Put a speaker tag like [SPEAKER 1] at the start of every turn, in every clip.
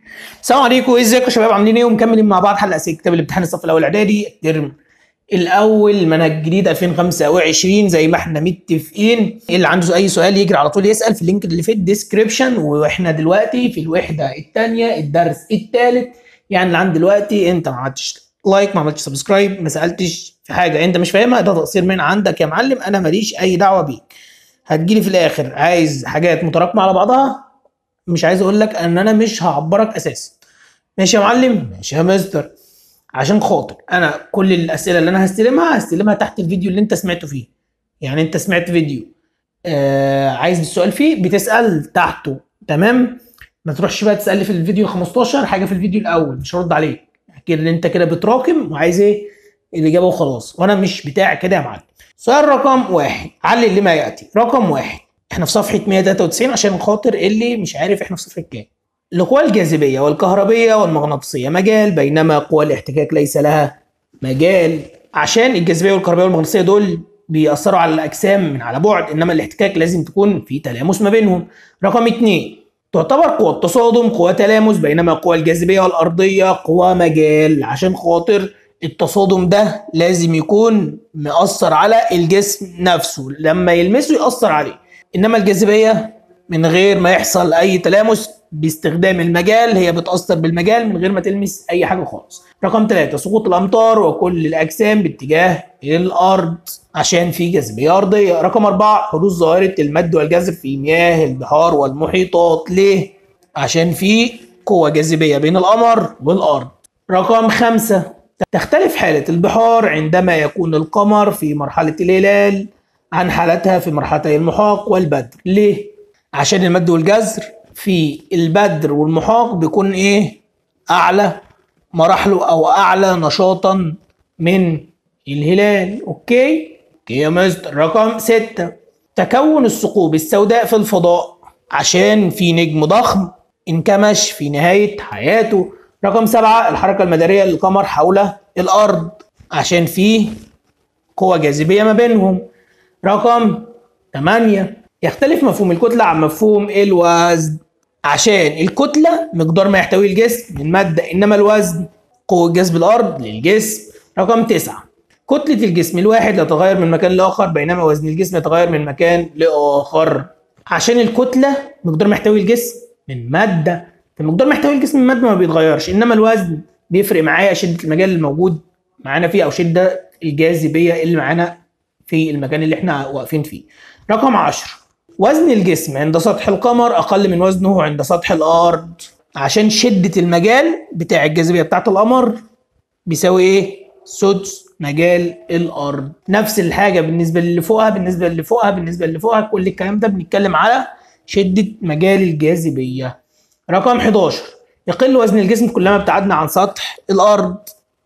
[SPEAKER 1] السلام عليكم ازيكم يا شباب عاملين ايه ومكملين مع بعض حلقه اسئله كتاب الامتحان الصف الاول اعدادي الترم الاول منهج جديد 2025 زي ما احنا متفقين اللي عنده اي سؤال يجري على طول يسال في اللينك اللي في الديسكربشن واحنا دلوقتي في الوحده الثانيه الدرس الثالث يعني اللي عند دلوقتي انت ما عملتش لايك ما عملتش سبسكرايب ما سالتش في حاجه انت مش فاهمها ده تقصير من عندك يا معلم انا ماليش اي دعوه بيك هتجيلي في الاخر عايز حاجات متراكمه على بعضها مش عايز اقول لك ان انا مش هعبرك اساسا ماشي يا معلم ماشي يا مستر عشان خاطر انا كل الاسئله اللي انا هستلمها هستلمها تحت الفيديو اللي انت سمعته فيه يعني انت سمعت فيديو آه عايز السؤال فيه بتسال تحته تمام ما تروحش بقى تسال لي في الفيديو 15 حاجه في الفيديو الاول مش هرد عليك كده ان انت كده بتراكم وعايز ايه الاجابه وخلاص وانا مش بتاع كده يا معلم سؤال رقم واحد علل لما ياتي رقم واحد احنا في صفحه 193 عشان خاطر اللي مش عارف احنا في صفحه كام القوى الجاذبيه والكهربيه والمغناطيسيه مجال بينما قوى الاحتكاك ليس لها مجال عشان الجاذبيه والكهربيه والمغناطيسيه دول بيأثروا على الاجسام من على بعد انما الاحتكاك لازم تكون في تلامس ما بينهم رقم اتنين تعتبر قوى التصادم قوى تلامس بينما قوى الجاذبيه والارضيه قوى مجال عشان خاطر التصادم ده لازم يكون مأثر على الجسم نفسه لما يلمسه يأثر عليه انما الجاذبيه من غير ما يحصل اي تلامس باستخدام المجال هي بتأثر بالمجال من غير ما تلمس اي حاجه خالص رقم ثلاثة سقوط الامطار وكل الاجسام باتجاه الارض عشان في جاذبيه ارضيه رقم أربعة حدوث ظاهره المد والجزر في مياه البحار والمحيطات ليه عشان في قوه جاذبيه بين القمر والارض رقم خمسة تختلف حالة البحار عندما يكون القمر في مرحلة الهلال عن حالتها في مرحلتي المحاق والبدر ليه؟ عشان المد والجزر في البدر والمحاق بيكون ايه اعلى مراحله او اعلى نشاطا من الهلال اوكي اوكي يا مستر رقم ستة تكون الثقوب السوداء في الفضاء عشان في نجم ضخم انكمش في نهاية حياته رقم سبعة الحركة المدارية للقمر حول الأرض عشان فيه قوة جاذبية ما بينهم رقم 8 يختلف مفهوم الكتلة عن مفهوم الوزن عشان الكتلة مقدار ما يحتويه الجسم من مادة إنما الوزن قوة جذب الأرض للجسم رقم 9 كتلة الجسم الواحد لا تتغير من مكان لآخر بينما وزن الجسم يتغير من مكان لآخر عشان الكتلة مقدار ما يحتويه الجسم من مادة فمقدار ما يحتوي الجسم من مادة ما بيتغيرش إنما الوزن بيفرق معايا شدة المجال الموجود معانا فيه أو شدة الجاذبية اللي معانا في المكان اللي احنا واقفين فيه رقم 10 وزن الجسم عند سطح القمر اقل من وزنه عند سطح الارض عشان شدة المجال بتاع الجاذبية بتاعت القمر بيساوي ايه سدس مجال الارض نفس الحاجة بالنسبة للي فوقها بالنسبة للي فوقها بالنسبة للي فوقها كل الكلام ده بنتكلم على شدة مجال الجاذبية رقم 11 يقل وزن الجسم كلما ابتعدنا عن سطح الارض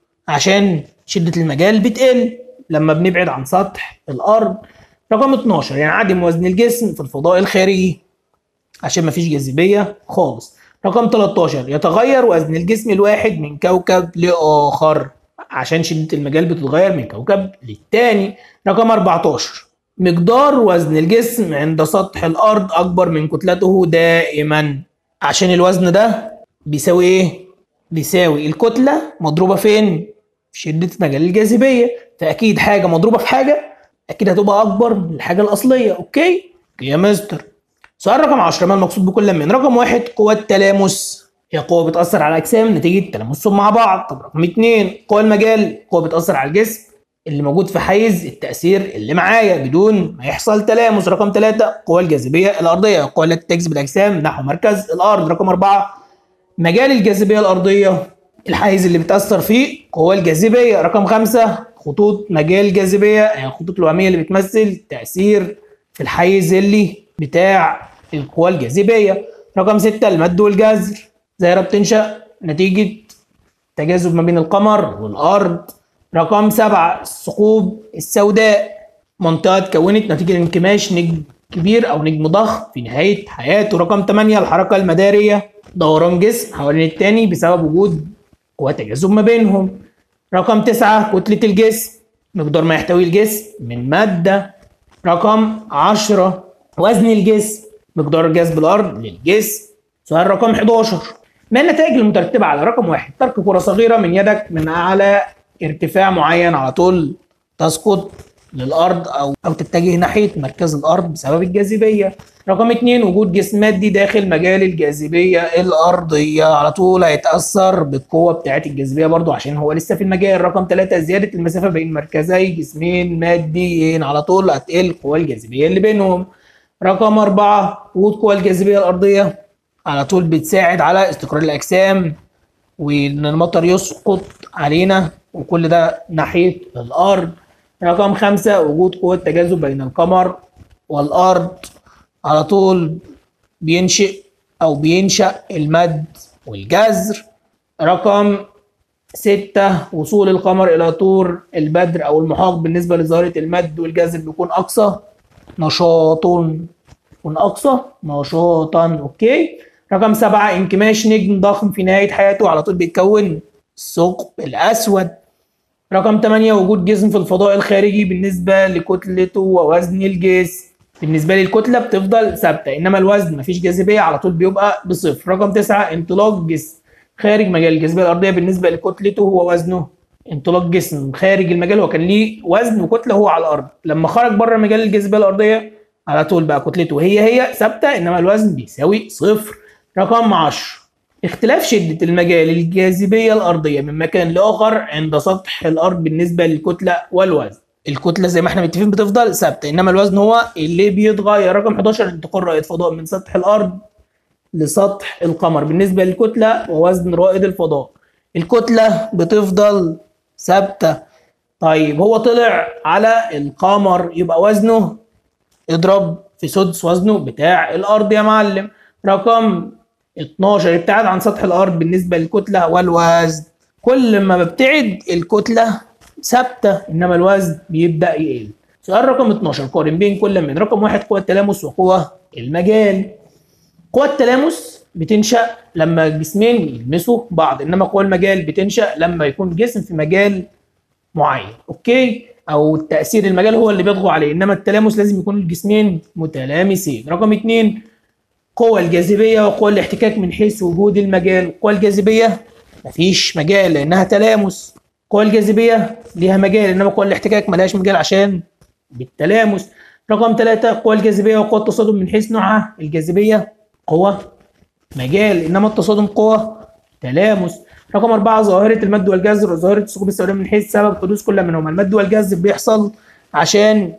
[SPEAKER 1] عشان شدة المجال بتقل لما بنبعد عن سطح الارض رقم 12 ينعدم وزن الجسم في الفضاء الخارجي عشان مفيش جاذبيه خالص رقم 13 يتغير وزن الجسم الواحد من كوكب لاخر عشان شده المجال بتتغير من كوكب للتاني رقم 14 مقدار وزن الجسم عند سطح الارض اكبر من كتلته دائما عشان الوزن ده بيساوي ايه بيساوي الكتله مضروبه فين في شده مجال الجاذبيه فاكيد حاجه مضروبه في حاجه اكيد هتبقى اكبر من الحاجه الاصليه اوكي يا مستر سؤال رقم 10 ما المقصود بكل من رقم واحد قوة التلامس هي قوة بتأثر على الأجسام نتيجة تلامسهم مع بعض طب رقم اتنين قوة المجال قوة بتأثر على الجسم اللي موجود في حيز التأثير اللي معايا بدون ما يحصل تلامس رقم ثلاثة قوة الجاذبية الأرضية القوة التي تجذب الأجسام نحو مركز الأرض رقم أربعة مجال الجاذبية الأرضية الحيز اللي بتأثر فيه قوة الجاذبية رقم خمسة خطوط مجال الجاذبية يعني الخطوط الوهمية اللي بتمثل تأثير في الحيز اللي بتاع القوى الجاذبية رقم ستة المد والجزر ظاهرة بتنشأ نتيجة تجاذب ما بين القمر والأرض رقم سبعة الثقوب السوداء منطقة اتكونت نتيجة انكماش نجم كبير أو نجم ضخم في نهاية حياته رقم 8 الحركة المدارية دوران جسم حوالين التاني بسبب وجود قوى تجاذب ما بينهم رقم تسعة كتلة الجسم مقدار ما يحتوي الجسم من مادة رقم عشرة وزن الجسم مقدار جذب الأرض للجسم سؤال رقم 11 ما النتائج المترتبة على رقم واحد ترك كرة صغيرة من يدك من أعلى ارتفاع معين على طول تسقط للأرض أو أو تتجه ناحية مركز الأرض بسبب الجاذبية رقم اتنين وجود جسم مادي داخل مجال الجاذبية الأرضية على طول هيتأثر بالقوة بتاعة الجاذبية برضو عشان هو لسه في المجال رقم ثلاثة زيادة المسافة بين مركزي جسمين ماديين على طول هتقل القوة الجاذبية اللي بينهم رقم أربعة وجود قوة الجاذبية الأرضية على طول بتساعد على استقرار الأجسام وإن المطر يسقط علينا وكل ده ناحية الأرض رقم خمسة وجود قوة تجاذب بين القمر والأرض على طول بينشئ أو بينشأ المد والجزر رقم ستة وصول القمر إلى طور البدر أو المحاق بالنسبة لظاهرة المد والجزر بيكون أقصى نشاط يكون أقصى نشاطا أوكي رقم سبعة انكماش نجم ضخم في نهاية حياته على طول بيتكون الثقب الأسود رقم 8 وجود جسم في الفضاء الخارجي بالنسبة لكتلته ووزن الجسم بالنسبة لي الكتلة بتفضل ثابتة إنما الوزن مفيش جاذبية على طول بيبقى بصفر رقم 9 انطلاق جسم خارج مجال الجاذبية الأرضية بالنسبة لكتلته ووزنه انطلاق جسم خارج المجال هو كان ليه وزن وكتلة هو على الأرض لما خرج بره مجال الجاذبية الأرضية على طول بقى كتلته هي هي ثابتة إنما الوزن بيساوي صفر رقم 10 اختلاف شدة المجال الجاذبية الأرضية من مكان لآخر عند سطح الأرض بالنسبة للكتلة والوزن الكتلة زي ما احنا متفقين بتفضل ثابتة إنما الوزن هو اللي بيتغير رقم 11 انتقال رائد فضاء من سطح الأرض لسطح القمر بالنسبة للكتلة ووزن رائد الفضاء الكتلة بتفضل ثابتة طيب هو طلع على القمر يبقى وزنه اضرب في سدس وزنه بتاع الأرض يا معلم رقم 12 ابتعاد عن سطح الارض بالنسبه للكتله والوزن كل ما ببتعد الكتله ثابته انما الوزن بيبدا يقل سؤال رقم 12 قارن بين كل من رقم واحد قوة التلامس وقوة المجال قوة التلامس بتنشأ لما جسمين يلمسوا بعض انما قوة المجال بتنشأ لما يكون جسم في مجال معين اوكي او تأثير المجال هو اللي بيطغى عليه انما التلامس لازم يكون الجسمين متلامسين رقم اتنين قوى الجاذبية وقوى الاحتكاك من حيث وجود المجال قوى الجاذبية مفيش مجال لأنها تلامس قوى الجاذبية ليها مجال إنما قوى الاحتكاك ملهاش مجال عشان بالتلامس رقم ثلاثة قوى الجاذبية وقوى التصادم من حيث نوعها الجاذبية قوة مجال إنما التصادم قوة تلامس رقم أربعة ظاهرة المد والجزر وظاهرة الثقوب السوداء من حيث سبب حدوث كل منهما المد والجزر بيحصل عشان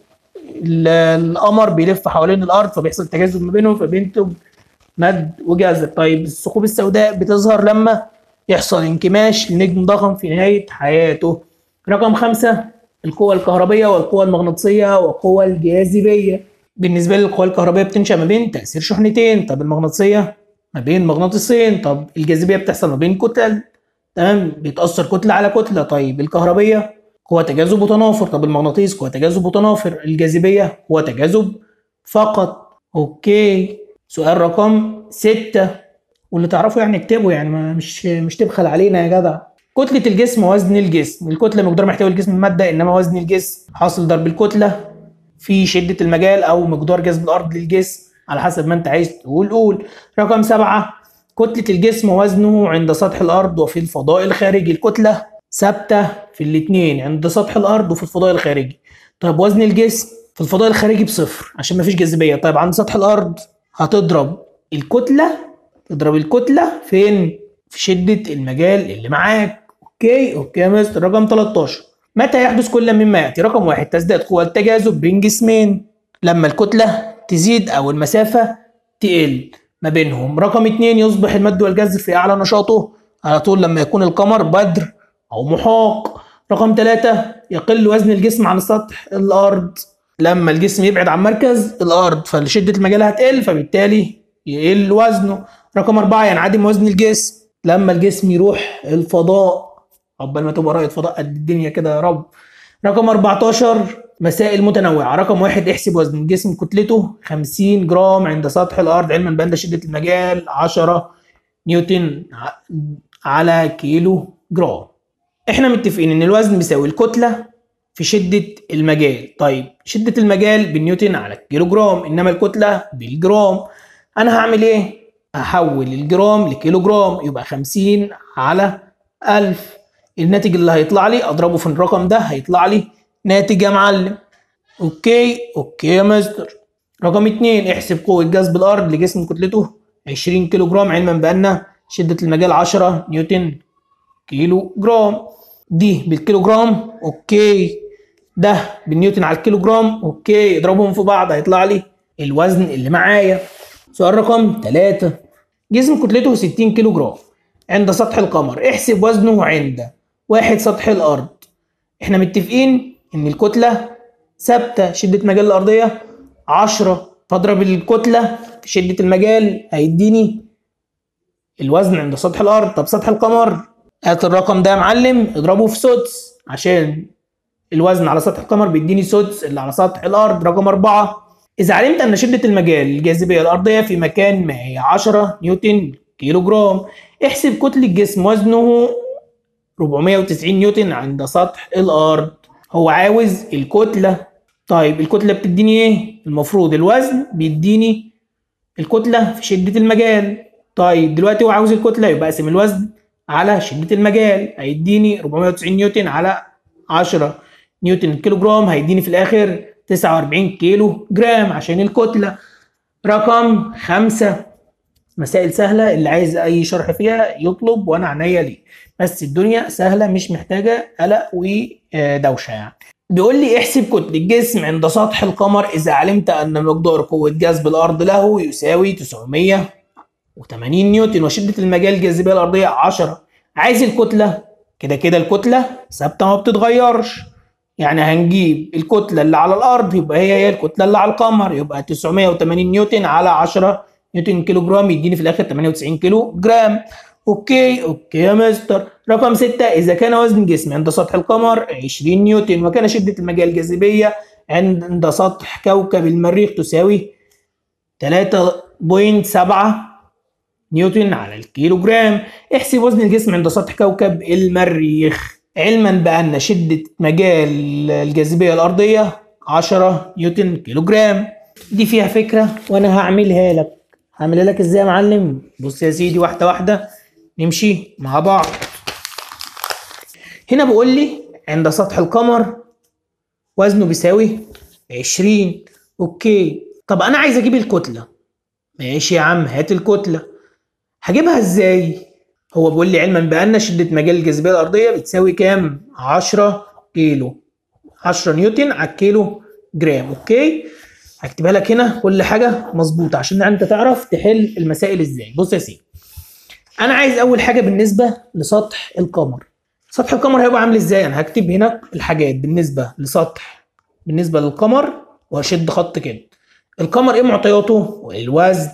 [SPEAKER 1] القمر بيلف حوالين الأرض فبيحصل تجاذب ما بينهم فبينتج مد وجزر طيب الثقوب السوداء بتظهر لما يحصل انكماش لنجم ضخم في نهاية حياته رقم خمسة القوة الكهربية والقوة المغناطيسية والقوة الجاذبية بالنسبة لي القوة الكهربية بتنشأ ما بين تأثير شحنتين طب المغناطيسية ما بين مغناطيسين طب الجاذبية بتحصل ما بين كتل تمام بيتأثر كتلة على كتلة طيب الكهربية قوة تجاذب وتنافر طب المغناطيس قوة تجاذب وتنافر الجاذبية قوة تجاذب فقط اوكي سؤال رقم ستة واللي تعرفه يعني اكتبه يعني ما مش مش تبخل علينا يا جدع كتلة الجسم ووزن الجسم الكتلة مقدار محتوى الجسم المادة إنما وزن الجسم حاصل ضرب الكتلة في شدة المجال أو مقدار جذب الأرض للجسم على حسب ما أنت عايز تقول قول رقم سبعة كتلة الجسم وزنه عند سطح الأرض وفي الفضاء الخارجي الكتلة ثابتة في الاتنين عند سطح الأرض وفي الفضاء الخارجي طيب وزن الجسم في الفضاء الخارجي بصفر عشان مفيش جاذبية طيب عند سطح الأرض هتضرب الكتلة تضرب الكتلة فين؟ في شدة المجال اللي معاك اوكي اوكي يا مستر رقم 13 متى يحدث كل مما ياتي رقم واحد تزداد قوة التجاذب بين جسمين لما الكتلة تزيد او المسافة تقل ما بينهم رقم اتنين يصبح المد والجزر في اعلى نشاطه على طول لما يكون القمر بدر او محاق رقم ثلاثة يقل وزن الجسم عن سطح الارض لما الجسم يبعد عن مركز الارض فشدة المجال هتقل فبالتالي يقل وزنه رقم أربعة ينعدم وزن الجسم لما الجسم يروح الفضاء عقبال ما تبقى رائد فضاء قد الدنيا كده يا رب رقم 14 مسائل متنوعة رقم واحد احسب وزن الجسم كتلته 50 جرام عند سطح الأرض علما بأن شدة المجال 10 نيوتن على كيلو جرام احنا متفقين ان الوزن بيساوي الكتلة في شدة المجال طيب شدة المجال بالنيوتن على الكيلو جرام انما الكتلة بالجرام انا هعمل ايه احول الجرام لكيلو جرام يبقى 50 على 1000 الناتج اللي هيطلع لي اضربه في الرقم ده هيطلع لي ناتج يا معلم اوكي اوكي يا مستر رقم اتنين احسب قوة جذب الارض لجسم كتلته 20 كيلو جرام علما بان شدة المجال 10 نيوتن كيلو جرام دي بالكيلو جرام اوكي ده بالنيوتن على الكيلو جرام اوكي اضربهم في بعض هيطلع لي الوزن اللي معايا سؤال رقم 3 جسم كتلته 60 كيلو جرام عند سطح القمر احسب وزنه عند واحد سطح الارض احنا متفقين ان الكتلة ثابتة شدة مجال الارضية 10 فاضرب الكتلة في شدة المجال هيديني الوزن عند سطح الارض طب سطح القمر هات الرقم ده يا معلم اضربه في سدس عشان الوزن على سطح القمر بيديني سدس اللي على سطح الارض رقم أربعة إذا علمت أن شدة المجال الجاذبية الأرضية في مكان ما هي 10 نيوتن كيلو جرام احسب كتلة الجسم وزنه 490 نيوتن عند سطح الأرض هو عاوز الكتلة طيب الكتلة بتديني إيه؟ المفروض الوزن بيديني الكتلة في شدة المجال طيب دلوقتي هو عاوز الكتلة يبقى أقسم الوزن على شدة المجال هيديني 490 نيوتن على 10 نيوتن كيلو جرام هيديني في الآخر 49 كيلو جرام عشان الكتلة رقم خمسة مسائل سهلة اللي عايز أي شرح فيها يطلب وأنا عينيا ليه بس الدنيا سهلة مش محتاجة قلق ودوشة يعني بيقول لي احسب كتلة الجسم عند سطح القمر إذا علمت أن مقدار قوة جذب الأرض له يساوي 980 نيوتن وشدة المجال الجاذبية الأرضية 10 عايز الكتلة كده كده الكتلة ثابتة ما بتتغيرش يعني هنجيب الكتلة اللي على الأرض يبقى هي هي الكتلة اللي على القمر يبقى 980 نيوتن على 10 نيوتن كيلو جرام يديني في الآخر 98 كيلو جرام أوكي أوكي يا مستر رقم 6 إذا كان وزن جسمي عند سطح القمر 20 نيوتن وكان شدة المجال الجاذبية عند سطح كوكب المريخ تساوي 3.7 نيوتن على الكيلو جرام احسب وزن الجسم عند سطح كوكب المريخ علما بأن شدة مجال الجاذبية الأرضية 10 نيوتن كيلو جرام دي فيها فكرة وأنا هعملها لك هعملها لك إزاي يا معلم بص يا سيدي واحدة واحدة نمشي مع بعض هنا بيقول لي عند سطح القمر وزنه بيساوي 20 أوكي طب أنا عايز أجيب الكتلة ماشي يا عم هات الكتلة هجيبها إزاي هو بيقول لي علما بان شده مجال الجاذبيه الارضيه بتساوي كام 10 كيلو 10 نيوتن على الكيلو جرام اوكي هكتبها لك هنا كل حاجه مظبوطه عشان انت تعرف تحل المسائل ازاي بص يا سيدي انا عايز اول حاجه بالنسبه لسطح القمر سطح القمر هيبقى عامل ازاي انا هكتب هنا الحاجات بالنسبه لسطح بالنسبه للقمر واشد خط كده القمر ايه معطياته الوزن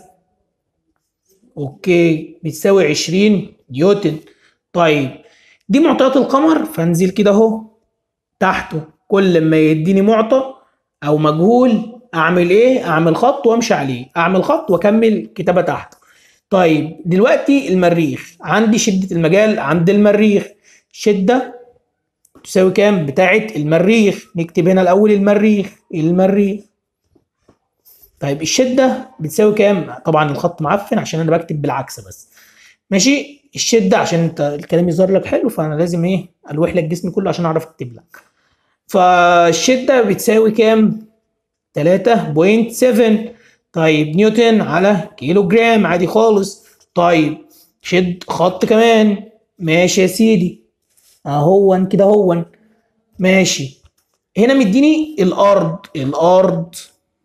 [SPEAKER 1] اوكي بتساوي 20 نيوتن طيب دي معطيات القمر فانزل كده اهو تحته كل ما يديني معطى او مجهول اعمل ايه اعمل خط وامشي عليه اعمل خط واكمل كتابه تحته طيب دلوقتي المريخ عندي شده المجال عند المريخ شده تساوي كام بتاعه المريخ نكتب هنا الاول المريخ المريخ طيب الشده بتساوي كام طبعا الخط معفن عشان انا بكتب بالعكس بس ماشي الشده عشان انت الكلام يظهر لك حلو فانا لازم ايه الوح لك جسمي كله عشان اعرف اكتب لك فالشده بتساوي كام 3.7 طيب نيوتن على كيلو جرام عادي خالص طيب شد خط كمان ماشي يا سيدي اهون كده هون ماشي هنا مديني الارض الارض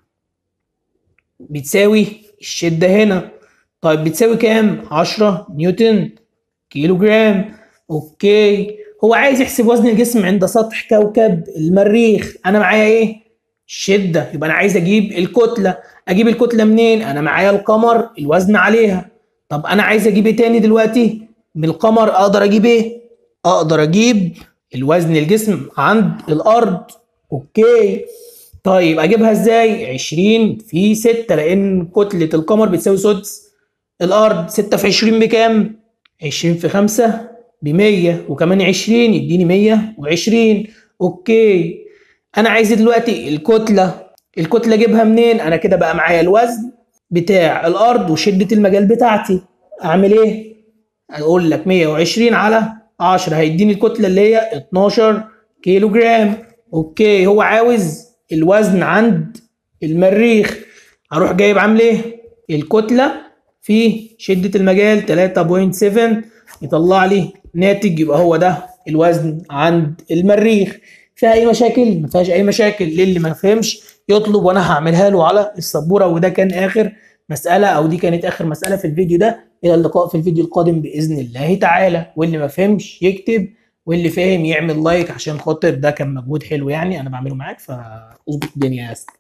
[SPEAKER 1] بتساوي الشده هنا طيب بتساوي كام 10 نيوتن كيلو جرام اوكي هو عايز يحسب وزن الجسم عند سطح كوكب المريخ انا معايا ايه شده يبقى انا عايز اجيب الكتله اجيب الكتله منين انا معايا القمر الوزن عليها طب انا عايز اجيب ايه تاني دلوقتي من القمر اقدر اجيب ايه اقدر اجيب الوزن الجسم عند الارض اوكي طيب اجيبها ازاي 20 في 6 لان كتله القمر بتساوي سدس الارض 6 في 20 بكام 20 في 5 ب 100 وكمان 20 يديني 120 اوكي انا عايز دلوقتي الكتله الكتله اجيبها منين انا كده بقى معايا الوزن بتاع الارض وشده المجال بتاعتي اعمل ايه اقول لك 120 على 10 هيديني الكتله اللي هي 12 كيلو جرام اوكي هو عاوز الوزن عند المريخ هروح جايب عامل ايه الكتله في شده المجال 3.7 يطلع لي ناتج يبقى هو ده الوزن عند المريخ فيها اي مشاكل ما فيهاش اي مشاكل للي ما فهمش يطلب وانا هعملها له على السبوره وده كان اخر مساله او دي كانت اخر مساله في الفيديو ده الى اللقاء في الفيديو القادم باذن الله تعالى واللي ما فهمش يكتب واللي فاهم يعمل لايك عشان خاطر ده كان مجهود حلو يعني انا بعمله معاك فاظبط الدنيا يا اسطى